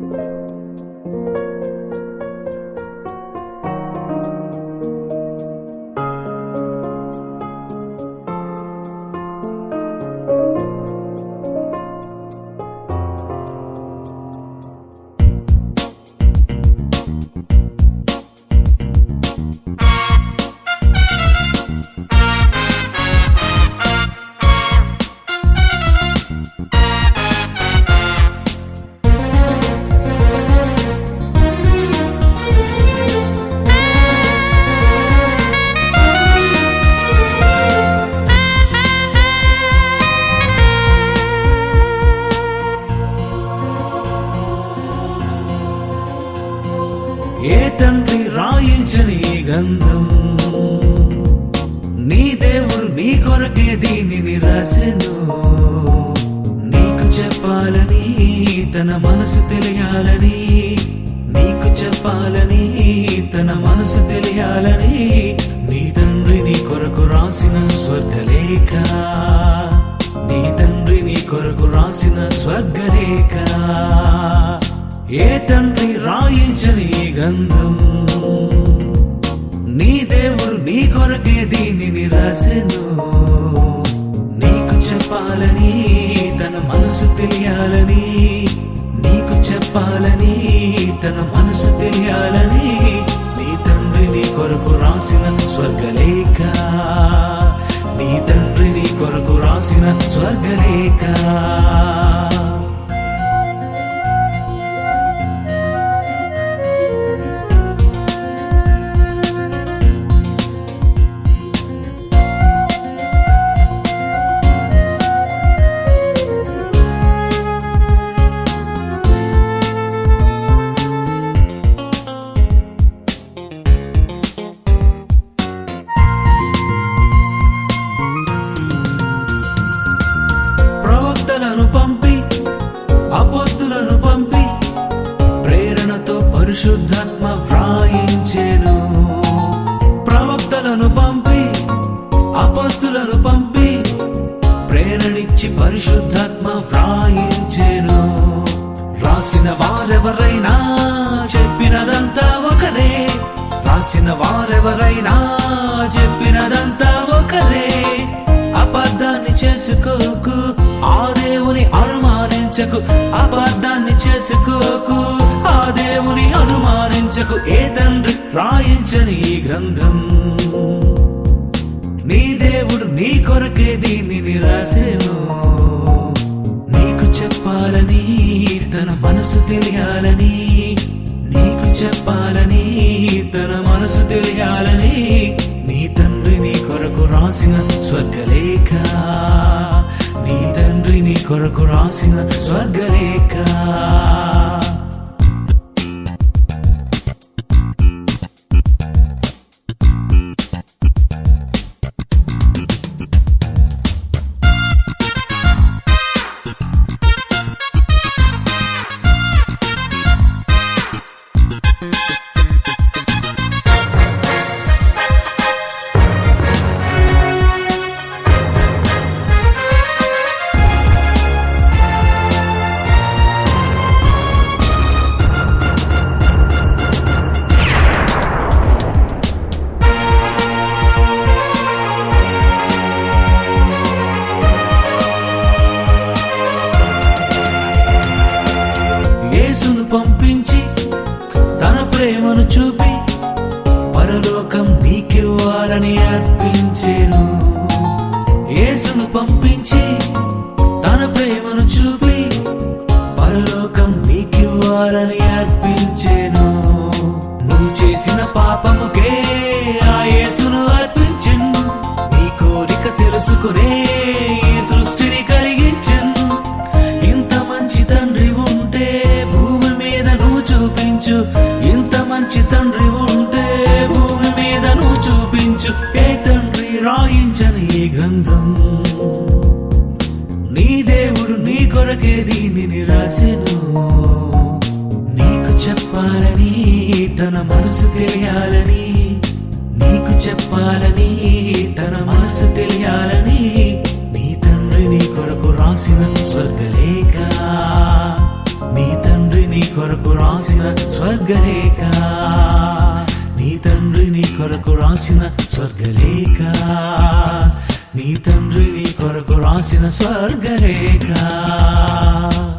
ఏ తండ్రి రాయించని ఈ గంధం నీ దేవుడు నీ కొరకే దీనిని రాసెను నీకు చెప్పాలని తన మనసు తెలియాలని నీకు చెప్పాలని తన మనసు తెలియాలని నీ తండ్రి నీ కొరకు రాసిన స్వర్గలేఖ నీ తండ్రి నీ కొరకు రాసిన స్వర్గలేఖ ఏ తండ్రి రాయించని ఈ గంధం నీ దేవుడు నీ కొరకే దీనిని రాసెను నీకు చెప్పాలని తన మనసు తెలియాలని నీకు చెప్పాలని తన మనసు తెలియాలని నీ తండ్రి నీ కొరకు రాసిన స్వర్గలేఖ నీ తండ్రి నీ కొరకు రాసిన స్వర్గలేఖ ప్రవక్తలను పంపి అపోస్తులను పంపి ప్రేరణతో పరిశుద్ధాత్మ వ్రాయించెను ప్రవక్తలను పంపి అపోస్తులను పంపి ప్రేరణిచ్చి పరిశుద్ధాత్మ వ్రాయించెను రాసిన వారెవరైనా చెప్పినదంతా ఒకరే రాసిన వారెవరైనా చెప్పినదంతా ఒకరే అబద్ధాన్ని చేసుకోకు ఆ దేవుని అనుమానించకు అబద్ధాన్ని చేసుకోకు ఆ దేవుని అనుమానించకు ఏ తండ్రి రాయించని ఈ గ్రంథం నీ దేవుడు నీ కొరకే దీనిని రాసెను నీకు చెప్పాలని తన మనసు తెలియాలని నీకు చెప్పాలని తన మనసు తెలియాలని నీ తండ్రి నీ కొరకు రాసిన స్వర్గలేఖ నీ తండ్రి నీ కొరకు రాసిన స్వర్గలేఖ యేసును పంపించి తన ప్రేమను చూపి పరలోకం నీకివ్వాలని అర్పించెను యేసును పంపించి తన ప్రేమను చూపి పరలోకం నీకివ్వాలని అర్పించెను నువ్వు చేసిన పాపముకే ఆ యేసును అర్పించెను నీ కోరిక తెలుసుకునే ఈ సృష్టిని కలిగించెను ఇంత మంచి తండ్రి ఉంటే భూమి మీద నువ్వు చూపించు ఇంత మంచి తండ్రి ఉంటే భూమి మీద నువ్వు చూపించు ఏ తండ్రి రాయించని ఈ గ్రంథం నీ దేవుడు నీ కొరకే దీనిని రాసెను నీకు చెప్పాలని తన మనసు తెలియాలని నీకు చెప్పాలని తన మనసు తెలియాలని నీ తండ్రి నీ కొరకు రాసిన స్వర్గలేఖ నీ తండ్రి నీ కొరకు రాసిన స్వర్గలేఖ నీ తండ్రి నీ కొరకు రాసిన స్వర్గలేఖ నీ తండ్రి నీ కొరకు రాసిన స్వర్గలేఖ